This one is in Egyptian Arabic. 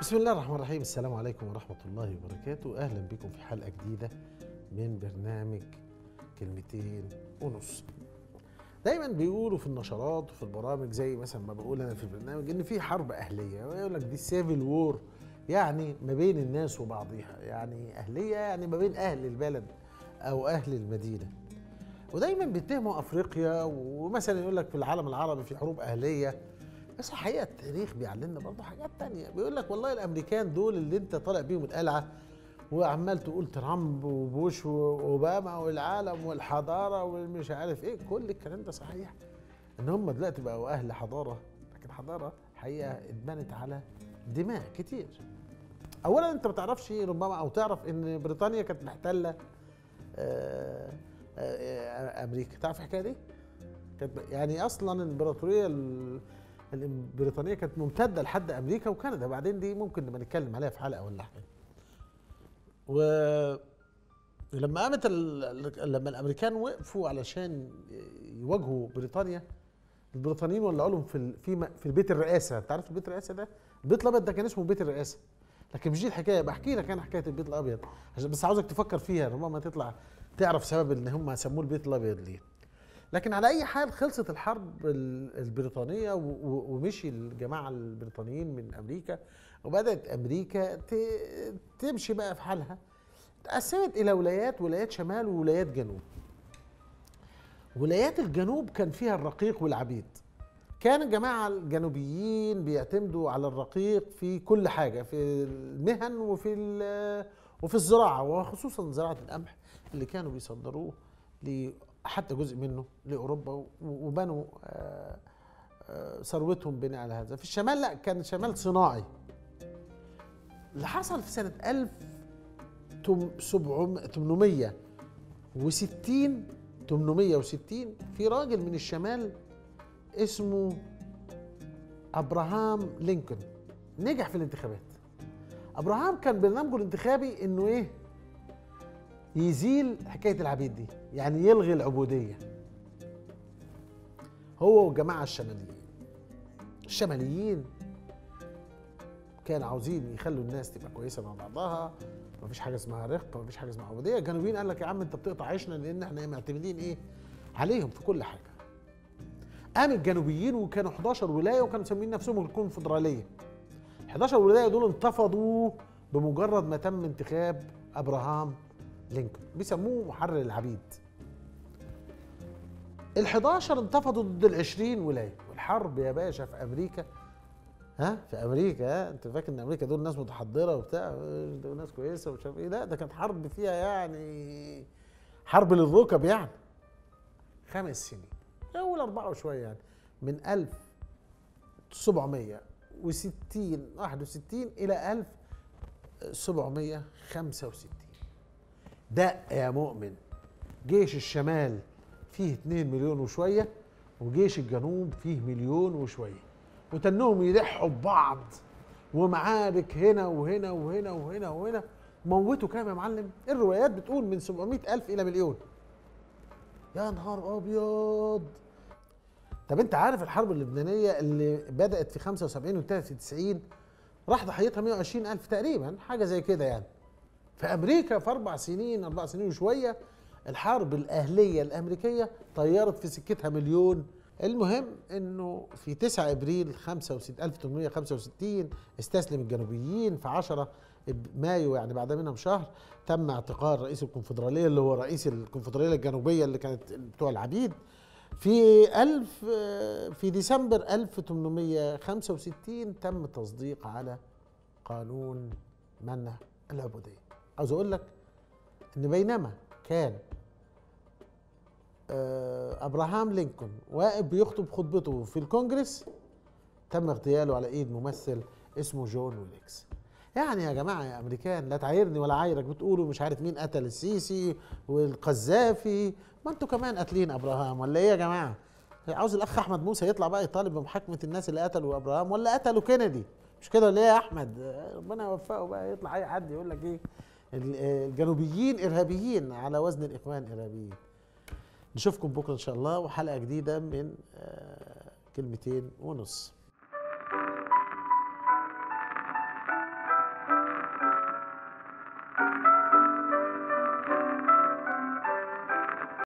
بسم الله الرحمن الرحيم السلام عليكم ورحمة الله وبركاته أهلا بكم في حلقة جديدة من برنامج كلمتين ونص دايما بيقولوا في النشرات وفي البرامج زي مثلا ما بقول انا في البرنامج ان في حرب اهليه ويقول لك دي سيفل وور يعني ما بين الناس وبعضها يعني اهليه يعني ما بين اهل البلد او اهل المدينه ودايما بيتهموا افريقيا ومثلا يقول لك في العالم العربي في حروب اهليه بس الحقيقه التاريخ بيعلمنا برضه حاجات تانية بيقول لك والله الامريكان دول اللي انت طالع بيهم القلعه وعمال تقول ترامب وبوش واوباما والعالم والحضاره والمش عارف ايه كل الكلام ده صحيح ان هم دلوقتي بقوا اهل حضاره لكن حضاره حقيقه اتبنت على دماء كتير اولا انت ما تعرفش ربما او تعرف ان بريطانيا كانت محتله آه، آه، امريكا تعرف الحكايه دي كانت يعني اصلا الامبراطوريه ال- البريطانيه كانت ممتده لحد امريكا وكندا بعدين دي ممكن نبقى نتكلم عليها في حلقه ولا حاجه و لما قامت ال... لما الامريكان وقفوا علشان يواجهوا بريطانيا البريطانيين ولعوا لهم في ال... في م... في البيت الرئاسه انت عارف البيت الرئاسه ده البيت الابيض ده كان اسمه بيت الرئاسه لكن مش دي الحكايه بحكي لك انا حكايه البيت الابيض عشان بس عاوزك تفكر فيها ربما تطلع تعرف سبب ان هم سموه البيت الابيض ليه لكن على اي حال خلصت الحرب ال- البريطانيه و- و- ومشي الجماعه البريطانيين من امريكا وبدات امريكا ت- تمشي بقى في حالها تقسمت الى ولايات ولايات شمال وولايات جنوب ولايات الجنوب كان فيها الرقيق والعبيد كان الجماعة الجنوبيين بيعتمدوا على الرقيق في كل حاجة في المهن وفي ال- وفي الزراعة وخصوصا زراعة القمح اللي كانوا بيصدروه ل- حتى جزء منه لأوروبا و- وبنوا آه، آه، ثروتهم بناء على هذا في الشمال لا كان شمال صناعي اللي حصل في سنة 1860 860 في راجل من الشمال اسمه ابراهام لينكولن نجح في الانتخابات ابراهام كان برنامجه الانتخابي انه ايه يزيل حكايه العبيد دي يعني يلغي العبوديه هو والجماعه الشماليين الشماليين كانوا عاوزين يخلوا الناس تبقى كويسه مع بعضها مفيش حاجه اسمها رق مفيش حاجه اسمها عبوديه الجنوبيين قال لك يا عم انت بتقطع عيشنا لان احنا معتمدين ايه عليهم في كل حاجه قام الجنوبيين وكانوا 11 ولايه وكانوا مسمين نفسهم الكونفدراليه 11 ولايه دول انتفضوا بمجرد ما تم انتخاب ابراهام لينكولن بيسموه محرر العبيد ال 11 انتفضوا ضد ال 20 ولايه والحرب يا باشا في امريكا ها في امريكا ها انت فاكر ان امريكا دول ناس متحضره وبتاع دول ناس كويسه ومش عارف ايه لا ده كانت حرب فيها يعني حرب للركب يعني خمس سنين اول اربعه وشويه يعني من 1760 61 الى 1765 ده يا مؤمن جيش الشمال فيه 2 مليون وشويه وجيش الجنوب فيه مليون وشويه وتنهم يلحوا ببعض ومعارك هنا وهنا وهنا وهنا وهنا موتوا كام يا معلم الروايات بتقول من 700 ألف إلى مليون يا نهار أبيض طب أنت عارف الحرب اللبنانية اللي بدأت في 75 وانتهت في 90 راح ضحيتها 120 ألف تقريبا حاجة زي كده يعني في أمريكا في أربع سنين أربع سنين وشوية الحرب الأهلية الأمريكية طيرت في سكتها مليون المهم انه في 9 ابريل 65 1865 استسلم الجنوبيين في 10 مايو يعني بعد منهم شهر تم اعتقال رئيس الكونفدراليه اللي هو رئيس الكونفدراليه الجنوبيه اللي كانت بتوع العبيد في 1000 في ديسمبر 1865 تم تصديق على قانون منع العبوديه عاوز اقول لك ان بينما كان آه، ابراهام لينكولن واقف بيخطب خطبته في الكونجرس تم اغتياله على ايد ممثل اسمه جون ويليكس يعني يا جماعه يا امريكان لا تعايرني ولا عايرك بتقولوا مش عارف مين قتل السيسي والقذافي ما انتوا كمان قاتلين ابراهام ولا ايه يا جماعه عاوز الاخ احمد موسى يطلع بقى يطالب بمحاكمه الناس اللي قتلوا ابراهام ولا قتلوا كينيدي مش كده ولا ايه يا احمد آه، ربنا يوفقه بقى يطلع اي حد يقول لك ايه ال- آه، الجنوبيين ارهابيين على وزن الاخوان ارهابيين نشوفكم بكره ان شاء الله وحلقه جديده من آه، كلمتين ونص